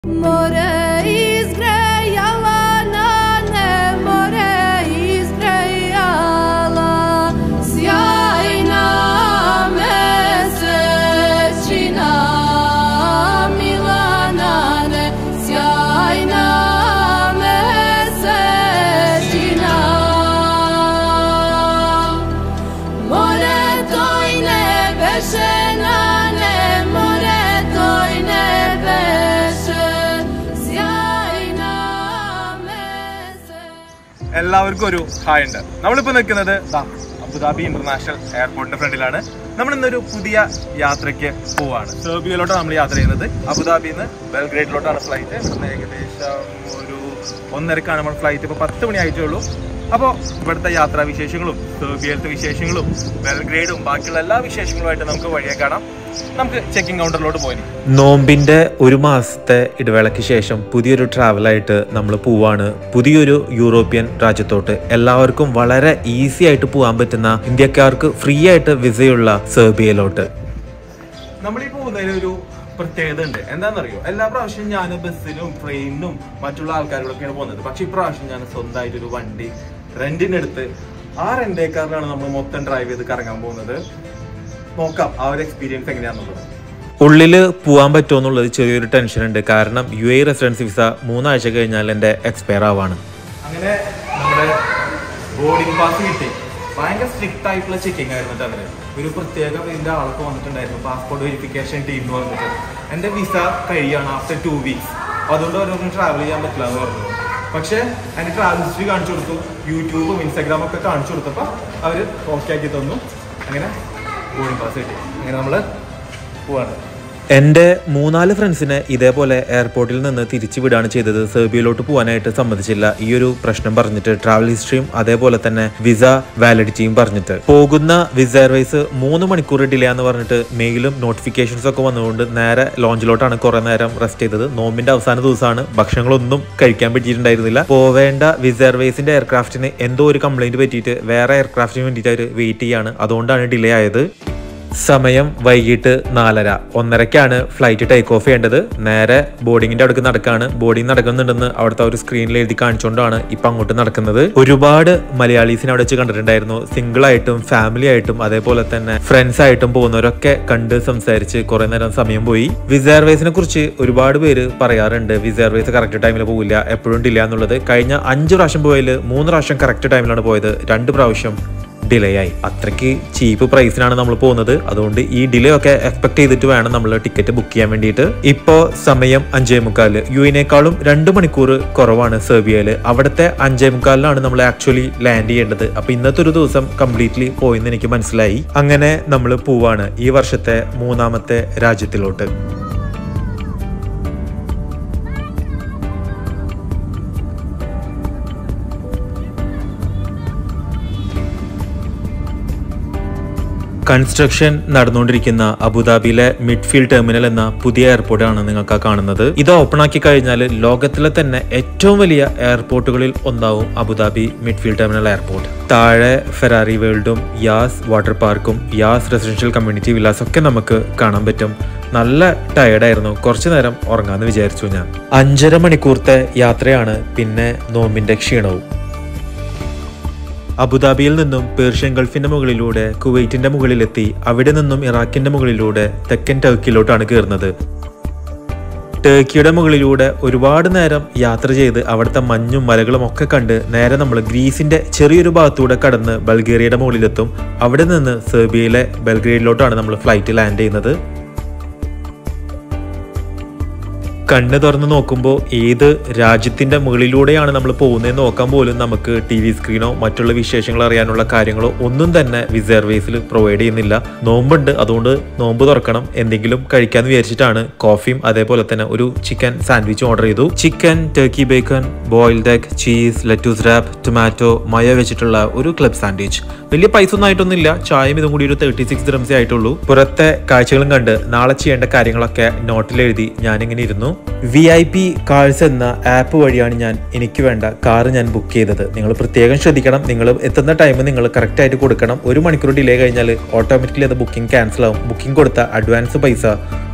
More izgrejala nane, more izgrejala Sjajna mesečina Milanane Sjajna mesečina More toj ne beše nane, more toj ne beše Sjajna mesečina എല്ലാവർക്കും ഒരു hi ഉണ്ട് നമ്മളിപ്പോൾ നിൽക്കുന്നത് ദാ Abu Dhabi international എയർപോർട്ടിന്റെ ഫ്രണ്ടിലാണ് നമ്മൾ ഇന്നൊരു പുതിയ യാത്രയ്ക്ക് പോവാണ് സെർബിയയിലോട്ടാണ് നമ്മൾ യാത്ര ചെയ്യുന്നത് അബുദാബിയിൽ നിന്ന് ബെൽഗ്രേഡിലോട്ടാണ് ഫ്ലൈറ്റ് ഇവിടുന്ന് ഏകദേശം ഒരു ഒന്നരക്കാണ് നമ്മൾ ഫ്ലൈറ്റ് ഇപ്പോൾ പത്ത് മണി ആയിട്ടേ ഉള്ളൂ അപ്പോൾ ഇവിടുത്തെ യാത്രാ വിശേഷങ്ങളും സെർബിയയിലത്തെ വിശേഷങ്ങളും ബെൽഗ്രേഡും ബാക്കിയുള്ള എല്ലാ വിശേഷങ്ങളുമായിട്ട് നമുക്ക് വഴിയെ കാണാം നമുക്ക് ചെക്കിംഗ് കൗണ്ടറിലോട്ട് പോയി നോമ്പിന്റെ ഒരു മാസത്തെ ഇടവേളയ്ക്ക് ശേഷം പുതിയൊരു ട്രാവലായിട്ട് നമ്മൾ പോവാണ് പുതിയൊരു യൂറോപ്യൻ രാജ്യത്തോട്ട് എല്ലാവർക്കും വളരെ ഈസി ആയിട്ട് പോകാൻ പറ്റുന്ന ഇന്ത്യക്കാർക്ക് ഫ്രീ ആയിട്ട് വിസയുള്ള സെർബിയയിലോട്ട് നമ്മൾ ഈ പോകുന്നതിന് ഒരു പ്രത്യേകത ഉണ്ട് എന്താണെന്നറിയോ എല്ലാ പ്രാവശ്യവും ഞാൻ ബസ്സിനും ട്രെയിനിനും മറ്റുള്ള ആൾക്കാരോടൊക്കെയാണ് പോകുന്നത് പക്ഷെ ഇപ്രാവശ്യം ഞാൻ സ്വന്തമായിട്ട് ഒരു വണ്ടി റെന്റിനെടുത്ത് ആ റെന്റേക്കാറിലാണ് നമ്മൾ മൊത്തം ഡ്രൈവ് ചെയ്ത് കറങ്ങാൻ പോകുന്നത് നോക്കാം ആ ഒരു എക്സ്പീരിയൻസ് എങ്ങനെയാണെന്നുള്ളത് ഉള്ളിൽ പോകാൻ പറ്റുമോ എന്നുള്ളത് ചെറിയൊരു ടെൻഷൻ ഉണ്ട് കാരണം യു എ റെസിഡൻസി വിസ മൂന്നാഴ്ച കഴിഞ്ഞാൽ എൻ്റെ എക്സ്പയർ ആവാണ് അങ്ങനെ നമ്മുടെ ബോർഡിംഗ് പാസ് കിട്ടി ഭയങ്കര സ്ട്രിക്റ്റ് ആയിട്ടുള്ള ചെക്കിംഗ് ആയിരുന്നു കേട്ടോ അവര് ഒരു പ്രത്യേക ഇതിന്റെ ആളൊക്കെ വന്നിട്ടുണ്ടായിരുന്നു പാസ്പോർട്ട് വെരിഫിക്കേഷൻ ടീം എന്ന് പറഞ്ഞിട്ട് എന്റെ വിസ കഴിയാണ് ആഫ്റ്റർ ടു വീക്സ് അതുകൊണ്ട് അവരൊന്നും ട്രാവൽ ചെയ്യാൻ പറ്റില്ല എന്ന് പറഞ്ഞു പക്ഷേ എന്റെ ട്രാവൽ ഹിസ്റ്ററി കാണിച്ചു കൊടുത്തു യൂട്യൂബും ഇൻസ്റ്റാഗ്രാമും ഒക്കെ കാണിച്ചു കൊടുത്തപ്പോൾ അവര് ഓക്കെ ആക്കി തന്നു അങ്ങനെ ബോർഡിംഗ് പാസ് കിട്ടി അങ്ങനെ നമ്മള് പോവാണ് എൻ്റെ മൂന്നാല് ഫ്രണ്ട്സിനെ ഇതേപോലെ എയർപോർട്ടിൽ നിന്ന് തിരിച്ചു വിടാണ് ചെയ്തത് സെർബിയയിലോട്ട് പോകാനായിട്ട് സമ്മതിച്ചില്ല ഈ ഒരു പ്രശ്നം പറഞ്ഞിട്ട് ട്രാവൽ ഹിസ്റ്ററിയും അതേപോലെ തന്നെ വിസ വാലിഡിറ്റിയും പറഞ്ഞിട്ട് പോകുന്ന വിസ എയർവേസ് മൂന്ന് മണിക്കൂർ ഡിലേ എന്ന് പറഞ്ഞിട്ട് മെയിലും നോട്ടിഫിക്കേഷൻസ് ഒക്കെ വന്നതുകൊണ്ട് നേരെ ലോഞ്ചിലോട്ടാണ് കുറെ നേരം റെസ്റ്റ് ചെയ്തത് നോമ്പിന്റെ അവസാന ദിവസമാണ് ഭക്ഷണങ്ങളൊന്നും കഴിക്കാൻ പറ്റിയിട്ടുണ്ടായിരുന്നില്ല പോവേണ്ട വിസ എയർവേസിന്റെ എയർക്രാഫ്റ്റിന് എന്തോ ഒരു കംപ്ലൈന്റ് പറ്റിയിട്ട് വേറെ എയർക്രാഫ്റ്റിന് വേണ്ടിയിട്ട് അവർ വെയിറ്റ് ചെയ്യാണ് അതുകൊണ്ടാണ് ഡിലേ ആയത് സമയം വൈകിട്ട് നാലര ഒന്നരക്കാണ് ഫ്ലൈറ്റ് ടേക്ക് ഓഫ് ചെയ്യേണ്ടത് നേരെ ബോർഡിങ്ങിന്റെ അടുക്ക് നടക്കാണ് ബോർഡിംഗ് നടക്കുന്നുണ്ടെന്ന് അവിടുത്തെ ഒരു സ്ക്രീനിൽ എഴുതി കാണിച്ചുകൊണ്ടാണ് ഇപ്പൊ അങ്ങോട്ട് നടക്കുന്നത് ഒരുപാട് മലയാളീസിനെ അവിടെ വെച്ച് കണ്ടിട്ടുണ്ടായിരുന്നു സിംഗിൾ ആയിട്ടും ഫാമിലി ആയിട്ടും അതേപോലെ തന്നെ ഫ്രണ്ട്സ് ആയിട്ടും പോകുന്നവരൊക്കെ കണ്ട് സംസാരിച്ച് കുറെ നേരം സമയം പോയി വിസർവേസിനെ കുറിച്ച് ഒരുപാട് പേര് പറയാറുണ്ട് വിസർവേസ് കറക്റ്റ് ടൈമിൽ പോകില്ല എപ്പോഴും ഡിലേ എന്നുള്ളത് കഴിഞ്ഞ അഞ്ച് പ്രാവശ്യം പോയതിൽ മൂന്ന് പ്രാവശ്യം കറക്റ്റ് ടൈമിലാണ് പോയത് രണ്ട് പ്രാവശ്യം ഡിലേ ആയി അത്രയ്ക്ക് ചീപ്പ് പ്രൈസിനാണ് നമ്മൾ പോകുന്നത് അതുകൊണ്ട് ഈ ഡിലേ ഒക്കെ എക്സ്പെക്ട് ചെയ്തിട്ട് വേണം നമ്മൾ ടിക്കറ്റ് ബുക്ക് ചെയ്യാൻ വേണ്ടിയിട്ട് ഇപ്പോ സമയം അഞ്ചേ മുക്കാല് യു എനേക്കാളും രണ്ട് മണിക്കൂർ കുറവാണ് സെർബിയയില് അവിടുത്തെ അഞ്ചേ മുക്കാലിനാണ് നമ്മൾ ആക്ച്വലി ലാൻഡ് ചെയ്യേണ്ടത് അപ്പൊ ഇന്നത്തെ ഒരു ദിവസം കംപ്ലീറ്റ്ലി പോയെന്ന് എനിക്ക് മനസ്സിലായി അങ്ങനെ നമ്മൾ പോവാണ് ഈ വർഷത്തെ മൂന്നാമത്തെ രാജ്യത്തിലോട്ട് കൺസ്ട്രക്ഷൻ നടന്നുകൊണ്ടിരിക്കുന്ന അബുദാബിയിലെ മിഡ്ഫീൽഡ് ടെർമിനൽ എന്ന പുതിയ എയർപോർട്ടാണ് നിങ്ങൾക്ക് കാണുന്നത് ഇത് ഓപ്പൺ ആക്കി കഴിഞ്ഞാൽ ലോകത്തിലെ തന്നെ ഏറ്റവും വലിയ എയർപോർട്ടുകളിൽ ഒന്നാവും അബുദാബി മിഡ്ഫീൽഡ് ടെർമിനൽ എയർപോർട്ട് താഴെ ഫെറാറി വേൾഡും യാസ് വാട്ടർ പാർക്കും യാസ് റെസിഡൻഷ്യൽ കമ്മ്യൂണിറ്റി വില്ലാസ് ഒക്കെ നമുക്ക് കാണാൻ പറ്റും നല്ല ടയർഡായിരുന്നു കുറച്ചു നേരം ഉറങ്ങാന്ന് വിചാരിച്ചു ഞാൻ അഞ്ചര മണിക്കൂർത്തെ യാത്രയാണ് പിന്നെ നോമ്പിന്റെ ക്ഷീണവും അബുദാബിയിൽ നിന്നും പേർഷ്യൻ ഗൾഫിന്റെ മുകളിലൂടെ കുവൈറ്റിന്റെ മുകളിലെത്തി അവിടെ നിന്നും ഇറാഖിന്റെ മുകളിലൂടെ തെക്കൻ ടർക്കിയിലോട്ടാണ് കയറുന്നത് ടർക്കിയുടെ മുകളിലൂടെ ഒരുപാട് നേരം യാത്ര ചെയ്ത് അവിടുത്തെ മഞ്ഞും മലകളും ഒക്കെ കണ്ട് നേരെ നമ്മൾ ഗ്രീസിന്റെ ചെറിയൊരു ഭാഗത്തൂടെ കടന്ന് ബൾഗേറിയയുടെ മുകളിലെത്തും അവിടെ നിന്ന് സെർബിയയിലെ ബൽഗ്രേഡിലോട്ടാണ് നമ്മൾ ഫ്ലൈറ്റ് ലാൻഡ് ചെയ്യുന്നത് കണ്ണ് തുറന്ന് നോക്കുമ്പോൾ ഏത് രാജ്യത്തിന്റെ മുകളിലൂടെയാണ് നമ്മൾ പോകുന്നതെന്ന് നോക്കാൻ പോലും നമുക്ക് ടി വി സ്ക്രീനോ മറ്റുള്ള വിശേഷങ്ങൾ അറിയാനുള്ള കാര്യങ്ങളോ ഒന്നും തന്നെ വിസർവേസിൽ പ്രൊവൈഡ് ചെയ്യുന്നില്ല നോമ്പുണ്ട് അതുകൊണ്ട് നോമ്പ് തുറക്കണം എന്തെങ്കിലും കഴിക്കാന്ന് വിചാരിച്ചിട്ടാണ് കോഫിയും അതേപോലെ തന്നെ ഒരു ചിക്കൻ സാൻഡ്വിച്ച് ഓർഡർ ചെയ്തു chicken turkey bacon boiled egg cheese lettuce wrap tomato mayo വെച്ചിട്ടുള്ള ഒരു ക്ലബ് സാൻഡ്വിച്ച് വലിയ പൈസ ഒന്നും ആയിട്ടൊന്നുമില്ല ചായയും ഇതും കൂടി ഒരു തേർട്ടി സിക്സ് ഡ്രംസേ ആയിട്ടുള്ളൂ പുറത്തെ കാഴ്ചകളും കണ്ട് നാളെ ചെയ്യേണ്ട കാര്യങ്ങളൊക്കെ നോട്ടിൽ എഴുതി ഞാനിങ്ങനെ ഇരുന്നു വി ഐ പി കാഴ്സ് എന്ന ആപ്പ് വഴിയാണ് ഞാൻ എനിക്ക് വേണ്ട കാറ് ഞാൻ ബുക്ക് ചെയ്തത് നിങ്ങൾ പ്രത്യേകം ശ്രദ്ധിക്കണം നിങ്ങൾ എത്തുന്ന ടൈം നിങ്ങൾ കറക്റ്റ് ആയിട്ട് കൊടുക്കണം ഒരു മണിക്കൂർ ഡിലേ കഴിഞ്ഞാൽ ഓട്ടോമാറ്റിക്കലി അത് ബുക്കിംഗ് ക്യാൻസൽ ആവും ബുക്കിംഗ് കൊടുത്ത അഡ്വാൻസ് പൈസ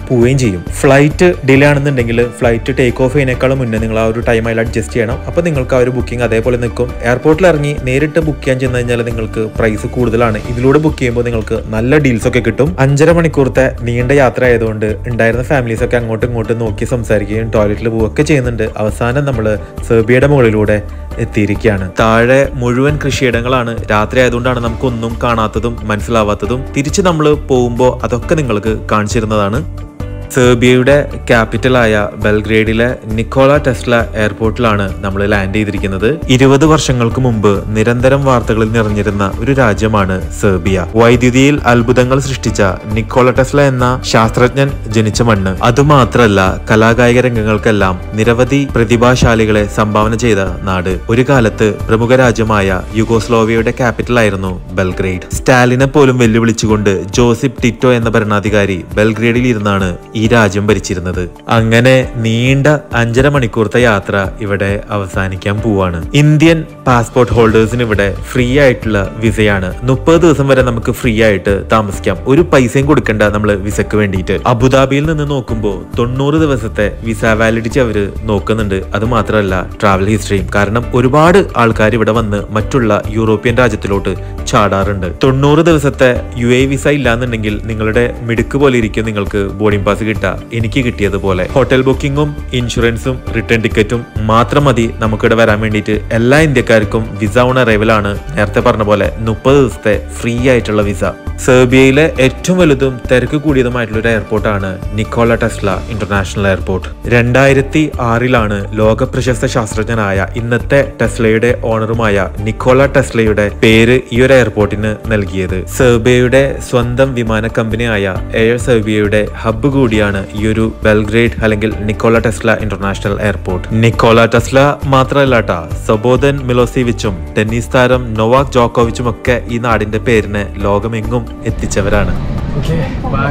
പോവുകയും ചെയ്യും ഫ്ലൈറ്റ് ഡിലേ ആണെന്നുണ്ടെങ്കിൽ ഫ്ലൈറ്റ് ടേക്ക് ഓഫ് ചെയ്യുന്നേക്കാളും മുന്നേ നിങ്ങൾ ആ ഒരു ടൈം അതിൽ അഡ്ജസ്റ്റ് ചെയ്യണം അപ്പോൾ നിങ്ങൾക്ക് ആ ഒരു ബുക്കിംഗ് അതേപോലെ നിൽക്കും എയർപോർട്ടിൽ ഇറങ്ങി നേരിട്ട് ബുക്ക് ചെയ്യാൻ ചെന്ന് കഴിഞ്ഞാൽ നിങ്ങൾക്ക് പ്രൈസ് കൂടുതലാണ് ഇതിലൂടെ ബുക്ക് ചെയ്യുമ്പോൾ നിങ്ങൾക്ക് നല്ല ഡീൽസ് ഒക്കെ കിട്ടും അഞ്ചര മണിക്കൂറത്തെ നീണ്ട യാത്ര ആയതുകൊണ്ട് ഉണ്ടായിരുന്ന ഫാമിലീസ് ഒക്കെ അങ്ങോട്ടും ഇങ്ങോട്ടും നോക്കി സംസാരിക്കുകയും ടോയ്ലറ്റിൽ പോവുകയൊക്കെ ചെയ്യുന്നുണ്ട് അവസാനം നമ്മൾ സെർബിയയുടെ മുകളിലൂടെ എത്തിയിരിക്കുകയാണ് താഴെ മുഴുവൻ കൃഷിയിടങ്ങളാണ് രാത്രി ആയതുകൊണ്ടാണ് നമുക്കൊന്നും കാണാത്തതും മനസ്സിലാവാത്തതും തിരിച്ച് നമ്മൾ പോകുമ്പോൾ അതൊക്കെ നിങ്ങൾക്ക് കാണിച്ചിരുന്നതാണ് സെർബിയയുടെ ക്യാപിറ്റലായ ബെൽഗ്രേഡിലെ നിക്കോള ടെസ്ല എയർപോർട്ടിലാണ് നമ്മൾ ലാൻഡ് ചെയ്തിരിക്കുന്നത് ഇരുപത് വർഷങ്ങൾക്ക് മുമ്പ് നിരന്തരം വാർത്തകളിൽ നിറഞ്ഞിരുന്ന ഒരു രാജ്യമാണ് സെർബിയ വൈദ്യുതിയിൽ അത്ഭുതങ്ങൾ സൃഷ്ടിച്ച നിക്കോള ടെസ്ല എന്ന ശാസ്ത്രജ്ഞൻ ജനിച്ച മണ്ണ് അതുമാത്രല്ല കലാകായിക രംഗങ്ങൾക്കെല്ലാം നിരവധി പ്രതിഭാശാലികളെ സംഭാവന ചെയ്ത നാട് ഒരു കാലത്ത് പ്രമുഖ രാജ്യമായ യുഗോസ്ലോവിയയുടെ ക്യാപിറ്റലായിരുന്നു ബെൽഗ്രേഡ് സ്റ്റാലിനെ പോലും വെല്ലുവിളിച്ചുകൊണ്ട് ജോസിഫ് ടിറ്റോ എന്ന ഭരണാധികാരി ബെൽഗ്രേഡിൽ ഇരുന്നാണ് ഈ രാജ്യം ഭരിച്ചിരുന്നത് അങ്ങനെ നീണ്ട അഞ്ചര മണിക്കൂറത്തെ യാത്ര ഇവിടെ അവസാനിക്കാൻ പോവാണ് ഇന്ത്യൻ പാസ്പോർട്ട് ഹോൾഡേഴ്സിന് ഇവിടെ ഫ്രീ ആയിട്ടുള്ള വിസയാണ് മുപ്പത് ദിവസം വരെ നമുക്ക് ഫ്രീ ആയിട്ട് താമസിക്കാം ഒരു പൈസയും കൊടുക്കണ്ട നമ്മൾ വിസക്ക് വേണ്ടിയിട്ട് അബുദാബിയിൽ നിന്ന് നോക്കുമ്പോൾ തൊണ്ണൂറ് ദിവസത്തെ വിസ വാലിഡിറ്റി അവര് നോക്കുന്നുണ്ട് അത് മാത്രമല്ല ട്രാവൽ ഹിസ്റ്ററിയും കാരണം ഒരുപാട് ആൾക്കാർ ഇവിടെ വന്ന് മറ്റുള്ള യൂറോപ്യൻ രാജ്യത്തിലോട്ട് ചാടാറുണ്ട് തൊണ്ണൂറ് ദിവസത്തെ യു എ വിസ ഇല്ലാന്നുണ്ടെങ്കിൽ നിങ്ങളുടെ മിടുക്ക് പോലെ ഇരിക്കും നിങ്ങൾക്ക് ബോർഡിംഗ് പാസ് കിട്ടുക എനിക്ക് കിട്ടിയതുപോലെ ഹോട്ടൽ ബുക്കിംഗും ഇൻഷുറൻസും റിട്ടേൺ ടിക്കറ്റും മാത്രം മതി നമുക്കിവിടെ വരാൻ വേണ്ടിയിട്ട് എല്ലാ ഇന്ത്യക്കാർക്കും വിസ ഓൺ അറൈവലാണ് നേരത്തെ പറഞ്ഞ പോലെ മുപ്പത് ദിവസത്തെ ഫ്രീ ആയിട്ടുള്ള വിസ സെർബിയയിലെ ഏറ്റവും വലുതും തിരക്ക് കൂടിയതുമായിട്ടുള്ള ഒരു എയർപോർട്ടാണ് നിക്കോള ടെസ്ല ഇന്റർനാഷണൽ എയർപോർട്ട് രണ്ടായിരത്തി ആറിലാണ് ലോക പ്രശസ്ത ശാസ്ത്രജ്ഞനായ ഇന്നത്തെ ടെസ്ലയുടെ ഓണറുമായ നിക്കോള ടെസ്ലയുടെ പേര് ഈ ഒരു എയർപോർട്ടിന് നൽകിയത് സെർബിയയുടെ സ്വന്തം വിമാന കമ്പനിയായ എയർ സെർബിയയുടെ ഹബ്ബ് കൂടിയാണ് ഈ ഒരു ബെൽഗ്രേഡ് അല്ലെങ്കിൽ Nikola Tesla international airport Nikola Tesla മാത്രമല്ല ട്ടാ സബോദൻ മിലോസിവിച്ചും ടെന്നീസ് താരം നൊവാക് ജോക്കോവിച്ചും ഒക്കെ ഈ നാടിന്റെ പേരിനെ ലോകമെങ്ങും എത്തിച്ചവരാണ് ഓക്കെ ബൈ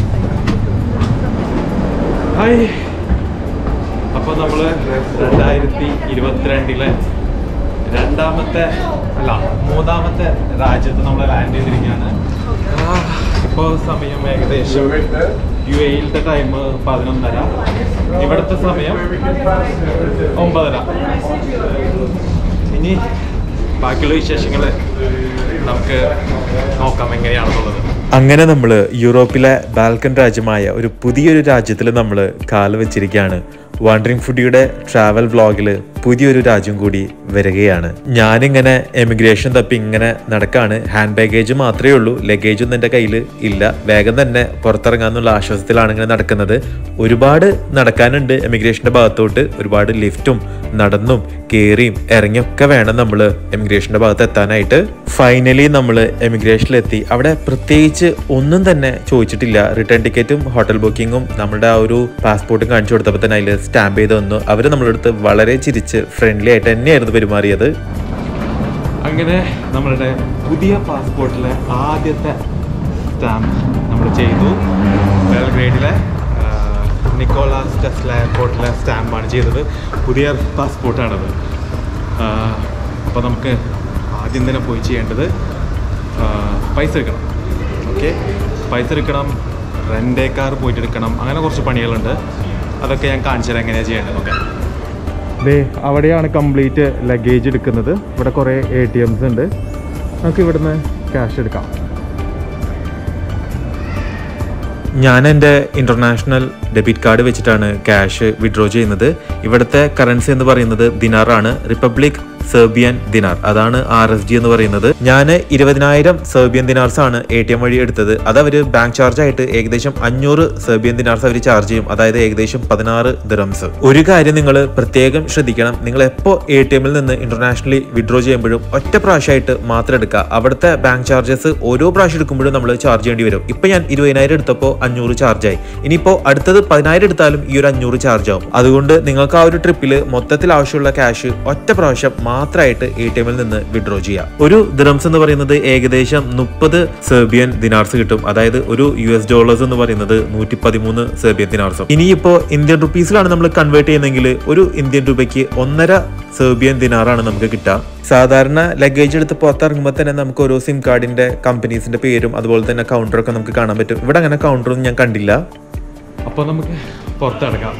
ഹായ് അപ്പോൾ നമ്മൾ രണ്ടായിരത്തി ഇരുപത്തിരണ്ടിലെ രണ്ടാമത്തെ അല്ല മൂന്നാമത്തെ രാജ്യത്ത് നമ്മൾ ലാൻഡ് ചെയ്തിരിക്കുകയാണ് ഇപ്പോൾ സമയം ഏകദേശം യു എയിലത്തെ ടൈം പതിനൊന്നര ഇവിടുത്തെ സമയം ഒമ്പതര ഇനി ബാക്കിയുള്ള വിശേഷങ്ങൾ നമുക്ക് നോക്കാം എങ്ങനെയാണെന്നുള്ളത് അങ്ങനെ നമ്മൾ യൂറോപ്പിലെ ബാൽക്കൻ രാജ്യമായ ഒരു പുതിയൊരു രാജ്യത്തിൽ നമ്മൾ കാല് വെച്ചിരിക്കുകയാണ് വാണ്ടറിംഗ് ഫുഡിയുടെ ട്രാവൽ വ്ളോഗിൽ പുതിയൊരു രാജ്യം കൂടി വരികയാണ് ഞാനിങ്ങനെ എമിഗ്രേഷൻ തപ്പി ഇങ്ങനെ നടക്കാണ് ഹാൻഡ് ബാഗേജ് മാത്രമേ ഉള്ളൂ ലഗേജ് ഒന്നും എൻ്റെ കയ്യിൽ ഇല്ല വേഗം തന്നെ പുറത്തിറങ്ങാന്നുള്ള ആശ്വാസത്തിലാണ് ഇങ്ങനെ നടക്കുന്നത് ഒരുപാട് നടക്കാനുണ്ട് എമിഗ്രേഷൻ്റെ ഭാഗത്തോട്ട് ഒരുപാട് ലിഫ്റ്റും നടന്നും കയറിയും ഇറങ്ങിയൊക്കെ വേണം നമ്മൾ എമിഗ്രേഷൻ്റെ ഭാഗത്ത് എത്താനായിട്ട് ഫൈനലി നമ്മൾ എമിഗ്രേഷനിലെത്തി അവിടെ പ്രത്യേകിച്ച് ഒന്നും തന്നെ ചോദിച്ചിട്ടില്ല റിട്ടേൺ ടിക്കറ്റും ഹോട്ടൽ ബുക്കിങ്ങും നമ്മുടെ ആ ഒരു പാസ്പോർട്ടും കാണിച്ചു കൊടുത്തപ്പോൾ തന്നെ അതിൽ സ്റ്റാമ്പ് ചെയ്ത് തന്നു അവർ നമ്മുടെ അടുത്ത് വളരെ ചിരിച്ച് ഫ്രണ്ട്ലി ആയിട്ട് തന്നെയായിരുന്നു പെരുമാറിയത് അങ്ങനെ നമ്മളുടെ പുതിയ പാസ്പോർട്ടിലെ ആദ്യത്തെ സ്റ്റാമ്പ് നമ്മൾ ചെയ്തു ബെൽഗ്രേഡിലെ ആ, നിക്കോളാസ് ടെസ്ല എയർപോർട്ടിലെ സ്റ്റാമ്പാണ് ചെയ്തത് പുതിയ പാസ്പോർട്ടാണത് അപ്പോൾ നമുക്ക് ആദ്യം തന്നെ പോയി ചെയ്യേണ്ടത് ആ, പൈസ എടുക്കണം ഓക്കെ പൈസ എടുക്കണം റെൻ്റേ കാർ പോയിട്ട് എടുക്കണം അങ്ങനെ കുറച്ച് പണികളുണ്ട് അതൊക്കെ ഞാൻ കാണിച്ചു തരാം എങ്ങനെയാണ് ചെയ്യേണ്ടത് ഓക്കെ ദേ അവിടെയാണ് കംപ്ലീറ്റ് ലഗേജ് എടുക്കുന്നത് ഇവിടെ കുറേ എ ടി എംസ് ഉണ്ട് നമുക്ക് ഇവിടുന്ന് ക്യാഷ് എടുക്കാം ഞാൻ എൻ്റെ ഇൻ്റർനാഷണൽ ഡെബിറ്റ് കാർഡ് വെച്ചിട്ടാണ് ക്യാഷ് വിഡ്രോ ചെയ്യുന്നത് ഇവിടുത്തെ കറൻസി എന്ന് പറയുന്നത് ദിനാറാണ് റിപ്പബ്ലിക് സെർബിയൻ ദിനാർ അതാണ് ആർ എസ് ഡി എന്ന് പറയുന്നത് ഞാൻ ഇരുപതിനായിരം സെർബിയൻ ദിനാർസ് ആണ് എ ടി എം വഴി എടുത്തത് അത് അവർ ബാങ്ക് ചാർജ് ആയിട്ട് ഏകദേശം അഞ്ഞൂറ് സെർബിയൻ ദിനാർസ് അവർ ചാർജ് ചെയ്യും അതായത് ഏകദേശം പതിനാറ് ദിറംസ് ഒരു കാര്യം നിങ്ങൾ പ്രത്യേകം ശ്രദ്ധിക്കണം നിങ്ങൾ എപ്പോൾ എ ടി എമ്മിൽ നിന്ന് ഇന്റർനാഷണലി വിഡ്രോ ചെയ്യുമ്പോഴും ഒറ്റ പ്രാവശ്യമായിട്ട് മാത്രം എടുക്കുക അവിടുത്തെ ബാങ്ക് ചാർജസ് ഓരോ പ്രാവശ്യം എടുക്കുമ്പോഴും നമ്മൾ ചാർജ് ചെയ്യേണ്ടി വരും ഇപ്പൊ ഞാൻ ഇരുപതിനായിരം എടുത്തപ്പോൾ അഞ്ഞൂറ് ചാർജ് ആയി ഇനിയിപ്പോൾ അടുത്തത് പതിനായിരം എടുത്താലും ഈ ഒരു അഞ്ഞൂറ് ചാർജ് ആവും അതുകൊണ്ട് നിങ്ങൾക്ക് ആ ഒരു ട്രിപ്പിൽ മൊത്തത്തിൽ ആവശ്യമുള്ള ക്യാഷ് ഒറ്റ പ്രാവശ്യം മാത്രമായിട്ട് എ ടി എമ്മിൽ നിന്ന് വിഡ്രോ ചെയ്യാം ഒരു ദിറംസ് എന്ന് പറയുന്നത് ഏകദേശം മുപ്പത് സെർബിയൻ ദിനാർസ് കിട്ടും അതായത് ഒരു യു എസ് ഡോളേഴ്സ് എന്ന് പറയുന്നത് നൂറ്റി പതിമൂന്ന് സെർബിയൻ ദിനാർസും ഇനിയിപ്പോ ഇന്ത്യൻ റുപ്പീസിലാണ് നമ്മൾ കൺവേർട്ട് ചെയ്യുന്നതെങ്കിൽ ഒരു ഇന്ത്യൻ രൂപയ്ക്ക് ഒന്നര സെർബിയൻ ദിനാറാണ് നമുക്ക് കിട്ടുക സാധാരണ ലഗേജ് എടുത്ത് പുറത്തിറങ്ങുമ്പോൾ തന്നെ നമുക്ക് ഓരോ സിം കാർഡിന്റെ കമ്പനീസിന്റെ പേരും അതുപോലെ തന്നെ കൗണ്ടറൊക്കെ നമുക്ക് കാണാൻ പറ്റും ഇവിടെ അങ്ങനെ കൗണ്ടറൊന്നും ഞാൻ കണ്ടില്ല അപ്പോൾ നമുക്ക് പുറത്തിറങ്ങാം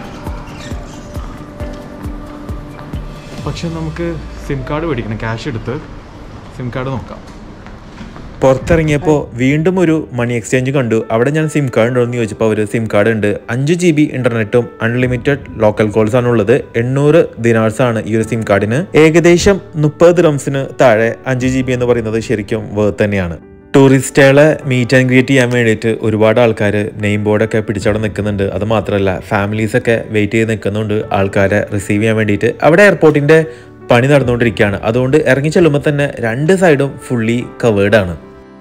പക്ഷെ നമുക്ക് സിം കാർഡ് മേടിക്കണം ക്യാഷ് എടുത്ത് സിം കാർഡ് നോക്കാം പുറത്തിറങ്ങിയപ്പോൾ വീണ്ടും ഒരു മണി എക്സ്ചേഞ്ച് കണ്ടു അവിടെ ഞാൻ സിം കാർഡ് ഉണ്ടോ എന്ന് ചോദിച്ചപ്പോൾ അവർ സിം കാർഡ് ഉണ്ട് അഞ്ച് ജി ബി ഇന്റർനെറ്റും അൺലിമിറ്റഡ് ലോക്കൽ കോൾസ് ആണ് ഉള്ളത് എണ്ണൂറ് ദിനാർസ് ആണ് ഈ ഒരു സിം കാർഡിന് ഏകദേശം മുപ്പത് റംസിന് താഴെ അഞ്ച് ജി ബി എന്ന് പറയുന്നത് ശരിക്കും വേർത്ത് തന്നെയാണ് ടൂറിസ്റ്റുകളെ മീറ്റ് ആൻഡ് ഗ്രീറ്റ് ചെയ്യാൻ വേണ്ടിയിട്ട് ഒരുപാട് ആൾക്കാർ നെയിം ബോർഡൊക്കെ പിടിച്ചവിടെ നിൽക്കുന്നുണ്ട് അത് മാത്രമല്ല ഫാമിലീസൊക്കെ വെയിറ്റ് ചെയ്ത് നിൽക്കുന്നുണ്ട് ആൾക്കാരെ റിസീവ് ചെയ്യാൻ വേണ്ടിയിട്ട് അവിടെ എയർപോർട്ടിൻ്റെ പണി നടന്നുകൊണ്ടിരിക്കുകയാണ് അതുകൊണ്ട് ഇറങ്ങി ചെല്ലുമ്പോൾ തന്നെ രണ്ട് സൈഡും ഫുള്ളി കവേർഡ് ആണ്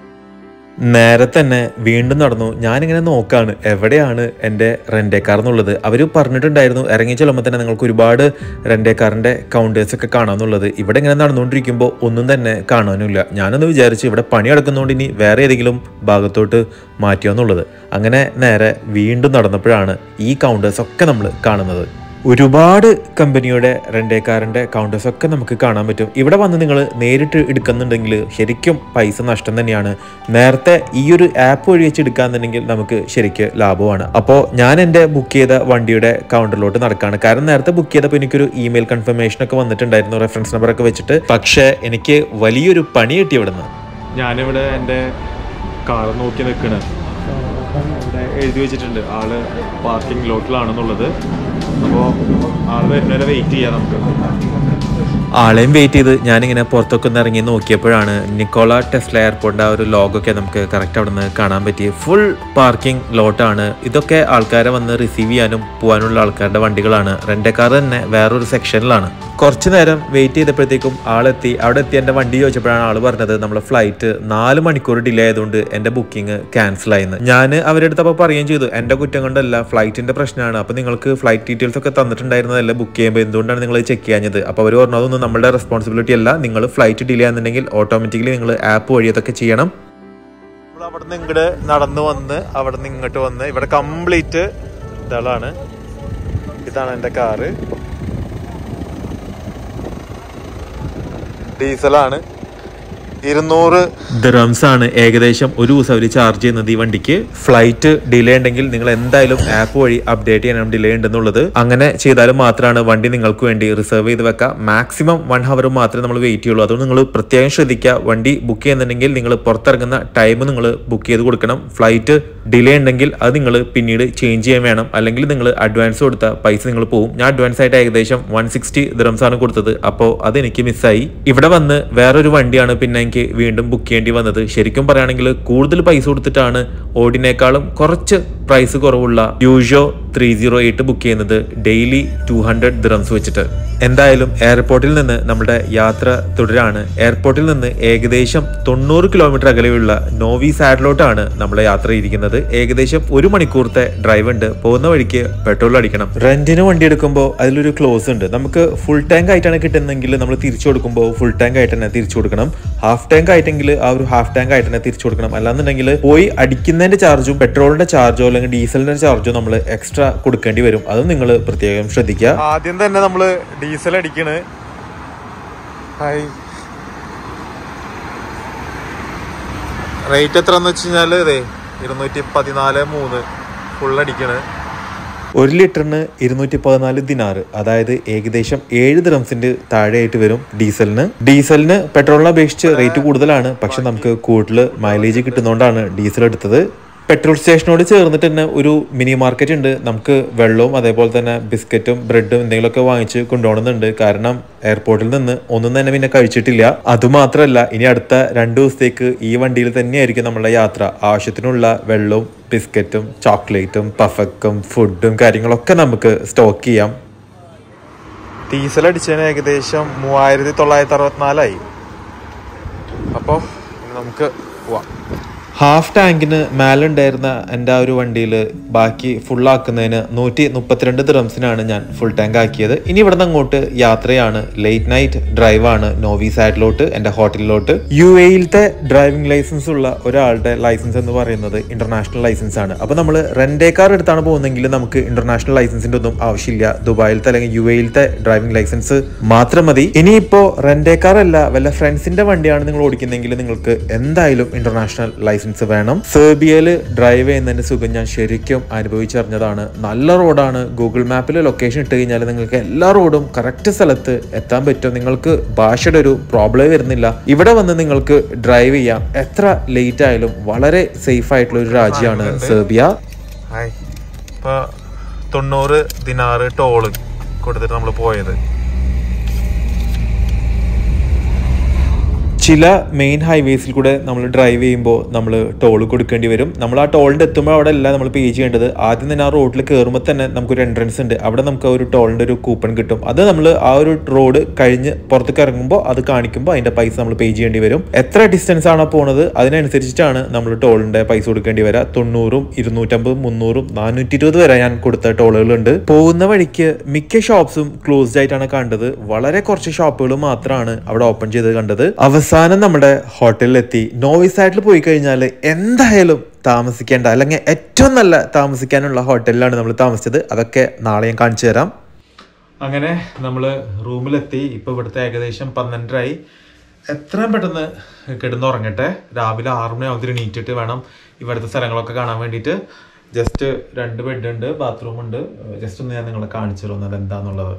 നേരെ തന്നെ വീണ്ടും നടന്നു ഞാനിങ്ങനെ നോക്കാണ് എവിടെയാണ് എൻ്റെ റെൻ്റേ കാർ എന്നുള്ളത് അവർ പറഞ്ഞിട്ടുണ്ടായിരുന്നു ഇറങ്ങി ചെല്ലുമ്പോൾ തന്നെ നിങ്ങൾക്ക് ഒരുപാട് റെൻ്റേ കാറിൻ്റെ കൗണ്ടേഴ്സ് ഒക്കെ കാണാമെന്നുള്ളത് ഇവിടെ ഇങ്ങനെ നടന്നുകൊണ്ടിരിക്കുമ്പോൾ ഒന്നും തന്നെ കാണാനുമില്ല ഞാനൊന്ന് വിചാരിച്ച് ഇവിടെ പണി നടക്കുന്നതുകൊണ്ട് ഇനി വേറെ ഏതെങ്കിലും ഭാഗത്തോട്ട് മാറ്റിയോ എന്നുള്ളത് അങ്ങനെ നേരെ വീണ്ടും നടന്നപ്പോഴാണ് ഈ കൗണ്ടേഴ്സ് ഒക്കെ നമ്മൾ കാണുന്നത് ഒരുപാട് കമ്പനിയുടെ റെൻ്റേ കാറിൻ്റെ കൗണ്ടേഴ്സ് ഒക്കെ നമുക്ക് കാണാൻ പറ്റും ഇവിടെ വന്ന് നിങ്ങൾ നേരിട്ട് എടുക്കുന്നുണ്ടെങ്കിൽ ശരിക്കും പൈസ നഷ്ടം തന്നെയാണ് നേരത്തെ ഈ ഒരു ആപ്പ് വഴി വെച്ച് എടുക്കാന്നുണ്ടെങ്കിൽ നമുക്ക് ശരിക്ക് ലാഭമാണ് അപ്പോൾ ഞാൻ എൻ്റെ ബുക്ക് ചെയ്ത വണ്ടിയുടെ കൗണ്ടറിലോട്ട് നടക്കുകയാണ് കാരണം നേരത്തെ ബുക്ക് ചെയ്തപ്പോൾ എനിക്കൊരു ഇമെയിൽ കൺഫർമേഷൻ ഒക്കെ വന്നിട്ടുണ്ടായിരുന്നു റെഫറൻസ് നമ്പറൊക്കെ വെച്ചിട്ട് പക്ഷേ എനിക്ക് വലിയൊരു പണി കിട്ടി ഇവിടുന്ന് ഞാനിവിടെ എൻ്റെ കാർ നോക്കി നിൽക്കണ് ഇവിടെ എഴുതി വെച്ചിട്ടുണ്ട് ആള് പാർക്കിംഗ് ലോട്ടിലാണെന്നുള്ളത് അപ്പോൾ ആള് വരുന്നവരെ വെയിറ്റ് ചെയ്യാം നമുക്ക് ആളെയും വെയിറ്റ് ചെയ്ത് ഞാനിങ്ങനെ പുറത്തൊക്കെ ഒന്ന് ഇറങ്ങി നോക്കിയപ്പോഴാണ് നിക്കോള ടെസ്ല എയർപോർട്ടിൻ്റെ ആ ഒരു ലോഗൊക്കെ നമുക്ക് കറക്റ്റ് അവിടെ നിന്ന് കാണാൻ പറ്റി ഫുൾ പാർക്കിംഗ് ലോട്ടാണ് ഇതൊക്കെ ആൾക്കാരെ വന്ന് റിസീവ് ചെയ്യാനും പോകാനുള്ള ആൾക്കാരുടെ വണ്ടികളാണ് റെൻ്റെ കാർ തന്നെ വേറൊരു സെക്ഷനിലാണ് കുറച്ച് നേരം വെയിറ്റ് ചെയ്തപ്പോഴത്തേക്കും ആളെത്തി അവിടെ എത്തി എൻ്റെ വണ്ടി ചോദിച്ചപ്പോഴാണ് ആൾ പറഞ്ഞത് നമ്മളെ ഫ്ലൈറ്റ് നാല് മണിക്കൂർ ഡിലേ ആയതുകൊണ്ട് എൻ്റെ ബുക്കിംഗ് ക്യാൻസൽ ആയിന്ന് ഞാൻ അവരുടെ അടുത്ത് അപ്പോൾ പറയുകയും ചെയ്തു എൻ്റെ കുറ്റം കൊണ്ടല്ല ഫ്ലൈറ്റിൻ്റെ പ്രശ്നമാണ് അപ്പോൾ നിങ്ങൾക്ക് ഫ്ലൈറ്റ് ഡീറ്റെയിൽസ് ഒക്കെ തന്നിട്ടുണ്ടായിരുന്നതല്ല ബുക്ക് ചെയ്യുമ്പോൾ എന്തുകൊണ്ടാണ് നിങ്ങൾ ചെക്ക് ചെയ്യാഞ്ഞത് അപ്പോൾ അവർ പറഞ്ഞു അതൊന്നും നമ്മളുടെ റെസ്പോൺസിബിലിറ്റി അല്ല നിങ്ങൾ ഫ്ലൈറ്റ് ഡിലേ ആണെന്നുണ്ടെങ്കിൽ ഓട്ടോമാറ്റിക്കലി നിങ്ങൾ ആപ്പ് വഴി അതൊക്കെ ചെയ്യണം അവിടെ നിന്ന് ഇങ്ങോട്ട് നടന്നു വന്ന് അവിടെ നിന്ന് ഇങ്ങോട്ട് വന്ന് ഇവിടെ കംപ്ലീറ്റ് ഇതാണ് ഇതാണ് എൻ്റെ കാറ് ഡീസലാണ് ഇരുന്നൂറ് ദിറംസ് ആണ് ഏകദേശം ഒരു ദിവസം അവർ ചാർജ് ചെയ്യുന്നത് ഈ വണ്ടിക്ക് ഫ്ലൈറ്റ് ഡിലേ ഉണ്ടെങ്കിൽ നിങ്ങൾ എന്തായാലും ആപ്പ് വഴി അപ്ഡേറ്റ് ചെയ്യണം ഡിലേ ഉണ്ടെന്നുള്ളത് അങ്ങനെ ചെയ്താലും മാത്രമാണ് വണ്ടി നിങ്ങൾക്ക് വേണ്ടി റിസർവ് ചെയ്ത് വെക്കുക മാക്സിമം വൺ ഹവർ മാത്രമേ നമ്മൾ വെയിറ്റ് ചെയ്യുള്ളൂ അതുകൊണ്ട് നിങ്ങൾ പ്രത്യേകം ശ്രദ്ധിക്കുക വണ്ടി ബുക്ക് ചെയ്യുന്നുണ്ടെങ്കിൽ നിങ്ങൾ പുറത്തിറങ്ങുന്ന ടൈം നിങ്ങൾ ബുക്ക് ചെയ്ത് കൊടുക്കണം ഫ്ലൈറ്റ് ഡിലേ ഉണ്ടെങ്കിൽ അത് നിങ്ങൾ പിന്നീട് ചേഞ്ച് ചെയ്യാൻ വേണം അല്ലെങ്കിൽ നിങ്ങൾ അഡ്വാൻസ് കൊടുത്ത പൈസ നിങ്ങൾ പോകും ഞാൻ അഡ്വാൻസ് ആയിട്ട് ഏകദേശം വൺ സിക്സ്റ്റി ദിറംസ് ആണ് കൊടുത്തത് അപ്പോൾ അത് എനിക്ക് മിസ്സായി ഇവിടെ വന്ന് വേറൊരു വണ്ടിയാണ് പിന്നെ എനിക്ക് വീണ്ടും ബുക്ക് ചെയ്യേണ്ടി വന്നത് ശരിക്കും പറയുകയാണെങ്കിൽ കൂടുതൽ പൈസ കൊടുത്തിട്ടാണ് ഓടിനേക്കാളും കുറച്ച് പ്രൈസ് കുറവുള്ള യൂഷോ ത്രീ സീറോ എയ്റ്റ് ബുക്ക് ചെയ്യുന്നത് ഡെയിലി ടു ഹൺഡ്രഡ് ദിറംസ് വെച്ചിട്ട് എന്തായാലും എയർപോർട്ടിൽ നിന്ന് നമ്മുടെ യാത്ര തുടരാണ് എയർപോർട്ടിൽ നിന്ന് ഏകദേശം തൊണ്ണൂറ് കിലോമീറ്റർ അകലെയുള്ള നോവി സാഡിലോട്ടാണ് നമ്മളെ യാത്ര ഇരിക്കുന്നത് ഏകദേശം ഒരു മണിക്കൂറത്തെ ഡ്രൈവ് ഉണ്ട് പോകുന്ന വഴിക്ക് പെട്രോൾ അടിക്കണം റെന്റിന് വണ്ടി എടുക്കുമ്പോൾ അതിലൊരു ക്ലോസ് ഉണ്ട് നമുക്ക് ഫുൾ ടാങ്ക് ആയിട്ടാണ് കിട്ടുന്നതെങ്കിൽ നമ്മൾ തിരിച്ചു കൊടുക്കുമ്പോൾ ഫുൾ ടാങ്ക് ആയിട്ട് തന്നെ തിരിച്ചു കൊടുക്കണം ഹാഫ് ടാങ്ക് ആയിട്ടെങ്കിൽ ആ ഒരു ഹാഫ് ടാങ്ക് ആയിട്ട് തന്നെ തിരിച്ചു കൊടുക്കണം അല്ലാന്നുണ്ടെങ്കിൽ പോയി അടിക്കുന്നതിന്റെ ചാർജും പെട്രോളിന്റെ ചാർജോ അല്ലെങ്കിൽ ഡീസലിന്റെ ചാർജോ നമ്മൾ എക്സ്ട്രാ കൊടുക്കേണ്ടി വരും അത് നിങ്ങൾ പ്രത്യേകം ശ്രദ്ധിക്കുക ആദ്യം തന്നെ നമ്മൾ ഡീസൽ അടിക്കണ് ഹായ് റേറ്റ് എത്ര എന്ന് വെച്ച് കഴിഞ്ഞാല് ഇതേ ഇരുന്നൂറ്റി പതിനാല് മൂന്ന് ഫുൾ അടിക്കണ് ഒരു ലിറ്ററിന് ഇരുന്നൂറ്റി പതിനാല് ദിനാറ് അതായത് ഏകദേശം ഏഴ് ദിറംസിന്റെ താഴെയായിട്ട് വരും ഡീസലിന് ഡീസലിന് പെട്രോളിനെ അപേക്ഷിച്ച് റേറ്റ് കൂടുതലാണ് പക്ഷെ നമുക്ക് കൂടുതൽ മൈലേജ് കിട്ടുന്നതുകൊണ്ടാണ് ഡീസൽ എടുത്തത് പെട്രോൾ സ്റ്റേഷനോട് ചേർന്നിട്ട് തന്നെ ഒരു മിനി മാർക്കറ്റ് ഉണ്ട് നമുക്ക് വെള്ളവും അതേപോലെ തന്നെ ബിസ്ക്കറ്റും ബ്രെഡും എന്തെങ്കിലുമൊക്കെ വാങ്ങിച്ച് കൊണ്ടുപോകുന്നുണ്ട് കാരണം എയർപോർട്ടിൽ നിന്ന് ഒന്നും തന്നെ പിന്നെ കഴിച്ചിട്ടില്ല അതുമാത്രമല്ല ഇനി അടുത്ത രണ്ട് ദിവസത്തേക്ക് ഈ വണ്ടിയിൽ തന്നെയായിരിക്കും നമ്മുടെ യാത്ര ആവശ്യത്തിനുള്ള വെള്ളവും ബിസ്ക്കറ്റും ചോക്ലേറ്റും പഫക്കും ഫുഡും കാര്യങ്ങളൊക്കെ നമുക്ക് സ്റ്റോക്ക് ചെയ്യാം ഡീസൽ അടിച്ചതിന് ഏകദേശം മൂവായിരത്തി തൊള്ളായിരത്തി അറുപത്തിനാലായി അപ്പോൾ നമുക്ക് പോവാം ഹാഫ് ടാങ്കിന് മേലുണ്ടായിരുന്ന എൻ്റെ ആ ഒരു വണ്ടിയിൽ ബാക്കി ഫുള്ളാക്കുന്നതിന് നൂറ്റി മുപ്പത്തിരണ്ട് ദിറംസിനാണ് ഞാൻ ഫുൾ ടാങ്ക് ആക്കിയത് ഇനി ഇവിടെ നിന്ന് അങ്ങോട്ട് യാത്രയാണ് ലേറ്റ് നൈറ്റ് ഡ്രൈവാണ് നോവി സാഡിലോട്ട് എൻ്റെ ഹോട്ടലിലോട്ട് യു എയിലത്തെ ഡ്രൈവിംഗ് ലൈസൻസ് ഉള്ള ഒരാളുടെ ലൈസൻസ് എന്ന് പറയുന്നത് ഇന്റർനാഷണൽ ലൈസൻസ് ആണ് അപ്പോൾ നമ്മൾ റെൻഡേ കാർ എടുത്താണ് പോകുന്നതെങ്കിൽ നമുക്ക് ഇന്റർനാഷണൽ ലൈസൻസിന്റെ ഒന്നും ആവശ്യമില്ല ദുബായിലത്തെ അല്ലെങ്കിൽ യു എയിലത്തെ ഡ്രൈവിംഗ് ലൈസൻസ് മാത്രം മതി ഇനിയിപ്പോൾ റെൻഡേ കാർ അല്ല വല്ല ഫ്രണ്ട്സിന്റെ വണ്ടിയാണ് നിങ്ങൾ ഓടിക്കുന്നതെങ്കിൽ നിങ്ങൾക്ക് എന്തായാലും ഇന്റർനാഷണൽ ലൈസൻസ് ലൈസൻസ് വേണം സെർബിയയിൽ ഡ്രൈവ് ചെയ്യുന്നതിന്റെ സുഖം ഞാൻ ശരിക്കും അനുഭവിച്ചറിഞ്ഞതാണ് നല്ല റോഡാണ് ഗൂഗിൾ മാപ്പിൽ ലൊക്കേഷൻ ഇട്ട് കഴിഞ്ഞാൽ നിങ്ങൾക്ക് എല്ലാ റോഡും കറക്റ്റ് സ്ഥലത്ത് എത്താൻ പറ്റും നിങ്ങൾക്ക് ഭാഷയുടെ ഒരു പ്രോബ്ലം വരുന്നില്ല ഇവിടെ വന്ന് നിങ്ങൾക്ക് ഡ്രൈവ് ചെയ്യാം എത്ര ലേറ്റ് ആയാലും വളരെ സേഫ് ആയിട്ടുള്ള ഒരു രാജ്യമാണ് സെർബിയ ഹായ് ഇപ്പൊ തൊണ്ണൂറ് ദിനാറ് ടോള് കൊടുത്തിട്ട് നമ്മൾ പോയത് ചില മെയിൻ ഹൈവേസിൽ കൂടെ നമ്മൾ ഡ്രൈവ് ചെയ്യുമ്പോൾ നമ്മൾ ടോൾ കൊടുക്കേണ്ടി വരും നമ്മൾ ആ ടോളിൻ്റെ എത്തുമ്പോൾ അവിടെ അല്ല നമ്മൾ പേ ചെയ്യേണ്ടത് ആദ്യം തന്നെ ആ റോഡിൽ കയറുമ്പോൾ തന്നെ നമുക്കൊരു എൻട്രൻസ് ഉണ്ട് അവിടെ നമുക്ക് ഒരു ടോളിൻ്റെ ഒരു കൂപ്പൺ കിട്ടും അത് നമ്മൾ ആ ഒരു റോഡ് കഴിഞ്ഞ് പുറത്തേക്ക് ഇറങ്ങുമ്പോൾ അത് കാണിക്കുമ്പോൾ അതിൻ്റെ പൈസ നമ്മൾ പേ ചെയ്യേണ്ടി വരും എത്ര ഡിസ്റ്റൻസ് ആണോ പോണത് അതിനനുസരിച്ചിട്ടാണ് നമ്മൾ ടോളിൻ്റെ പൈസ കൊടുക്കേണ്ടി വരിക തൊണ്ണൂറും ഇരുന്നൂറ്റമ്പതും മുന്നൂറും നാനൂറ്റി ഇരുപത് വരെ ഞാൻ കൊടുത്ത ടോളുകളുണ്ട് പോകുന്ന വഴിക്ക് മിക്ക ഷോപ്സും ക്ലോസ്ഡ് ആയിട്ടാണ് കണ്ടത് വളരെ കുറച്ച് ഷോപ്പുകൾ മാത്രമാണ് അവിടെ ഓപ്പൺ ചെയ്ത് കണ്ടത് അവസാനം നമ്മുടെ ഹോട്ടലിലെത്തി നോവിസ് ആയിട്ട് പോയി കഴിഞ്ഞാൽ എന്തായാലും താമസിക്കേണ്ട അല്ലെങ്കിൽ ഏറ്റവും നല്ല താമസിക്കാനുള്ള ഹോട്ടലിലാണ് നമ്മൾ താമസിച്ചത് അതൊക്കെ നാളെ ഞാൻ കാണിച്ചു തരാം അങ്ങനെ നമ്മൾ റൂമിലെത്തി ഇപ്പൊ ഇവിടുത്തെ ഏകദേശം പന്ത്രണ്ടരായി എത്രയും പെട്ടെന്ന് കിടന്നുറങ്ങട്ടെ രാവിലെ ആറ് മണിയാകുമ്പോൾ എണീറ്റിട്ട് വേണം ഇവിടുത്തെ സ്ഥലങ്ങളൊക്കെ കാണാൻ വേണ്ടിയിട്ട് ജസ്റ്റ് രണ്ട് ബെഡ് ഉണ്ട് ബാത്റൂം ഉണ്ട് ജസ്റ്റ് ഒന്ന് ഞാൻ നിങ്ങളെ കാണിച്ചു തരുന്നത് എന്താന്നുള്ളത്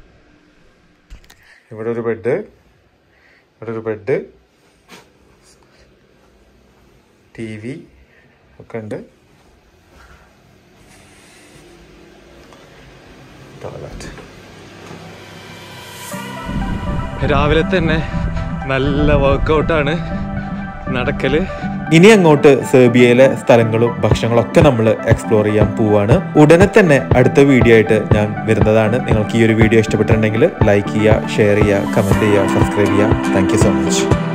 ഇവിടെ ഒരു ബെഡ് ഇവിടെ ഒരു ബെഡ് ടി വി ഒക്കെ ഉണ്ട് ടോയ്ലറ്റ് രാവിലെ തന്നെ നല്ല വർക്കൗട്ടാണ് നടക്കല് ഇനി അങ്ങോട്ട് സെർബിയയിലെ സ്ഥലങ്ങളും ഭക്ഷണങ്ങളൊക്കെ നമ്മൾ എക്സ്പ്ലോർ ചെയ്യാൻ പോവാണ് ഉടനെ തന്നെ അടുത്ത വീഡിയോ ആയിട്ട് ഞാൻ വരുന്നതാണ് നിങ്ങൾക്ക് ഈ ഒരു വീഡിയോ ഇഷ്ടപ്പെട്ടിട്ടുണ്ടെങ്കിൽ ലൈക്ക് ചെയ്യുക ഷെയർ ചെയ്യുക കമൻറ്റ് ചെയ്യുക സബ്സ്ക്രൈബ് ചെയ്യുക താങ്ക് സോ മച്ച്